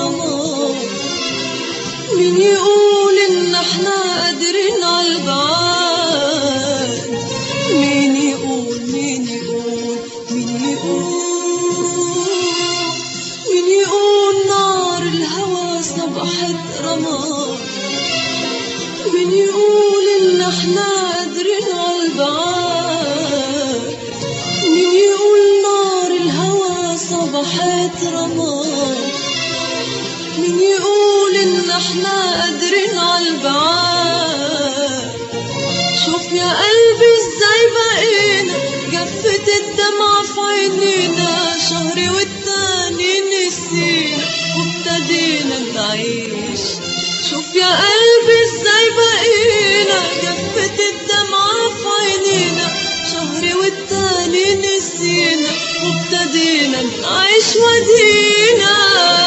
رماد مين يقول ان احنا قادرين على البعاد مين يقول مين يقول مين يقول مين يقول نار الهوى صبحت رماد مين يقول ان احنا قادرين على البعاد مين يقول نار الهوى صبحت رماد مين يقول ان احنا قادرين على البعاد شوف يا قلبي ازاي بقينا جفت الدمع في عينينا شهري والتاني نسينا وابتدينا نعيش شوف يا قلبي ازاي بقينا جفت الدمع في عينينا شهري والتاني نسينا وابتدينا نعيش ودينا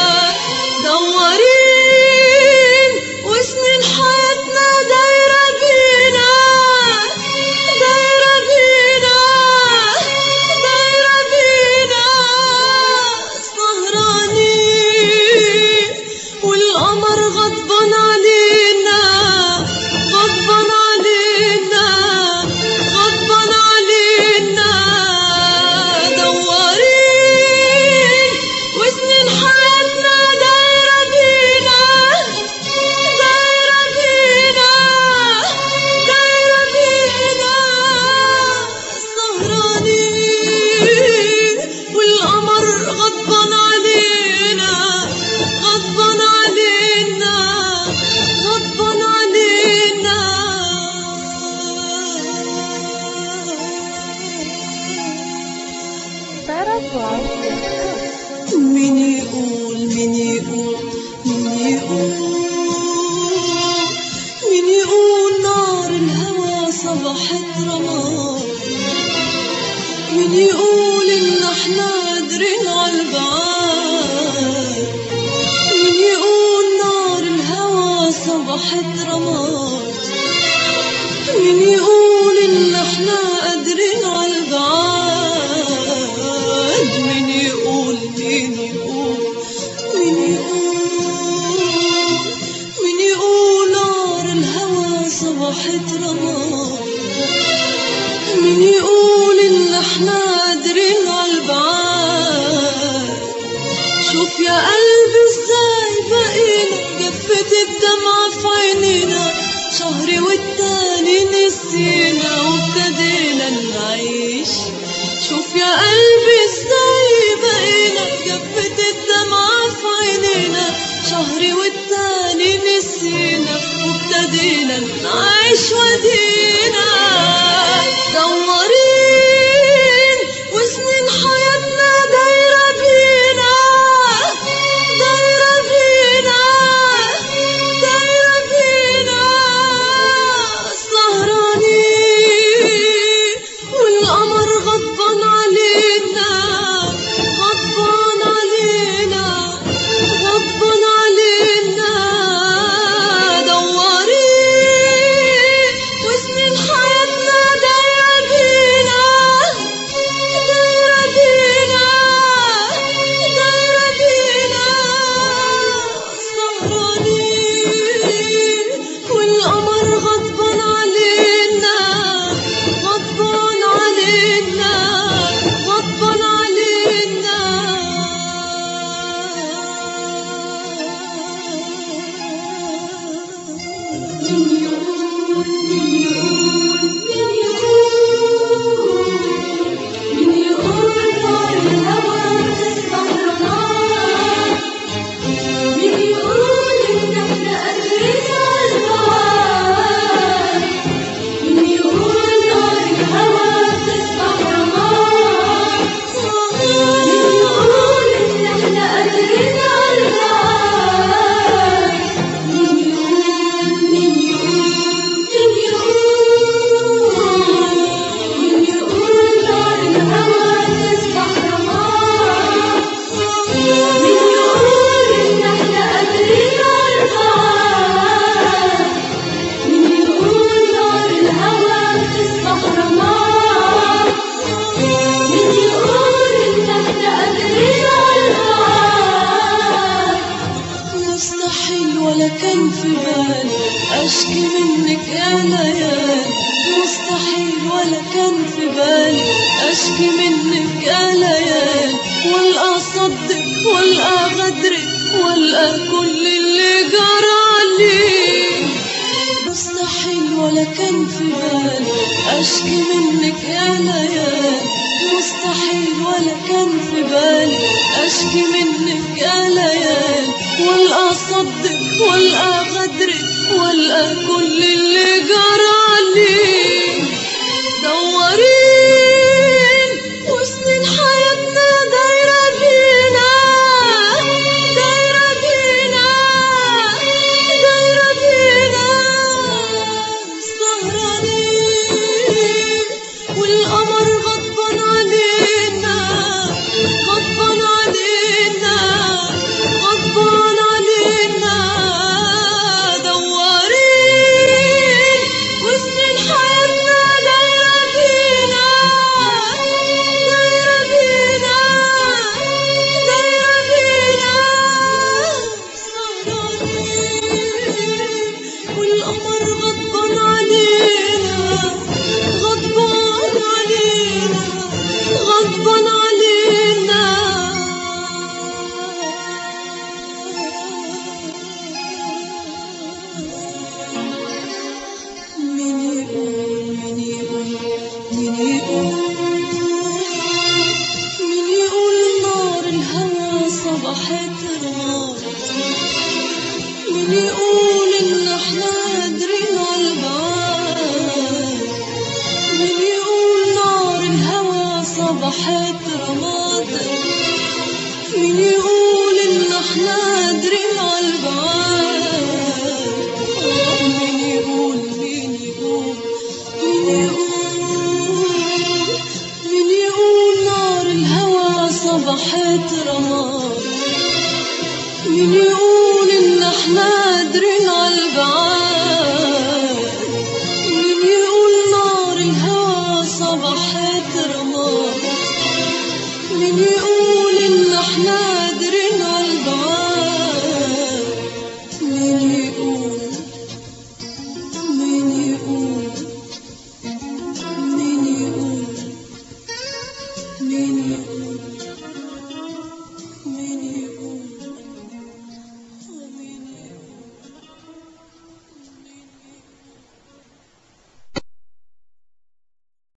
دورين وسنين حياتنا دايرة بينا دايرة بينا دايرة بينا سهرانين والقمر غضبان علينا غضبان علينا غضبان علينا دورين وسنين حياتنا دايرة بينا دايرة بينا دايرة بينا سهرانين والقمر غضبان علينا غضبان علينا غضبان علينا مين يقول مين يقول مين يقول مين يقول نار الهوى صبحت رماد مين يقول ان احنا قادرين على البعاد مين يقول نار الهوى صبحت رماد مين يقول ان احنا قادرين على البعاد مين يقول مين يقول مين يقول مين يقول نار الهوى صبحت رماد مين يقول ان احنا قادرين على البعاد شوف يا قلبي ازاي بقينا جفت الدمعة في عينينا شهري والتاني نسينا وابتدينا نعيش شوف يا قلبي ازاي بقينا جفت الدمعة في عينينا شهري والتاني نسينا وابتدينا نعيش ودينا دورين وسنين حياتنا دايرة بينا دايرة بينا دايرة بينا سهرانين والقمر غضبان علينا غضبان علينا غضبان علينا دورين وسنين حياتنا دايرة بينا دايرة بينا دايرة بينا سهرانين والقمر غضبان علينا غضبان علينا غضبان علينا من يقول من يقول من يقول من يقول نار الهوى تصبح نار من يقول إن إحنا قادرين على البعاد من يقول نار الهوى تصبح رماد من يقول إن إحنا قادرين على البعاد من يقول من يقول من يقول مستحيل ولا كان في بالي اشكي منك يا ليالي مستحيل ولا كان في بالي اشكي منك يا ليالي والقى صدق والقى غدرك والقى كل اللي جرالي مستحيل ولا كان في بالي اشكي منك يا ليالي مستحيل ولا كان في بالي اشكي منك يا ليالي والقى صدق والقى غدرك والقى كل اللي جرالي دورين وسنين حياتنا دايرة بينا دايرة بينا دايرة بينا سهرانين والقمر غضبان علينا غضبان علينا غضبان علينا دوارين وسنين حياتنا دايرة بينا دايرة بينا دايرة بينا سهرانين والقمر غضبان علينا غضبان علينا غضبان علينا مين يقول مين يقول مين يقول مين يقول نار الهوى صبحت نار مين يقول ان احنا قادرين على البعاد مين يقول نار الهوى صبحت رماد مين يقول ان احنا قادرين على البعاد مين يقول مين يقول مين يقول مين يقول نار الهوى صبحت رماد مين يقول ان احنا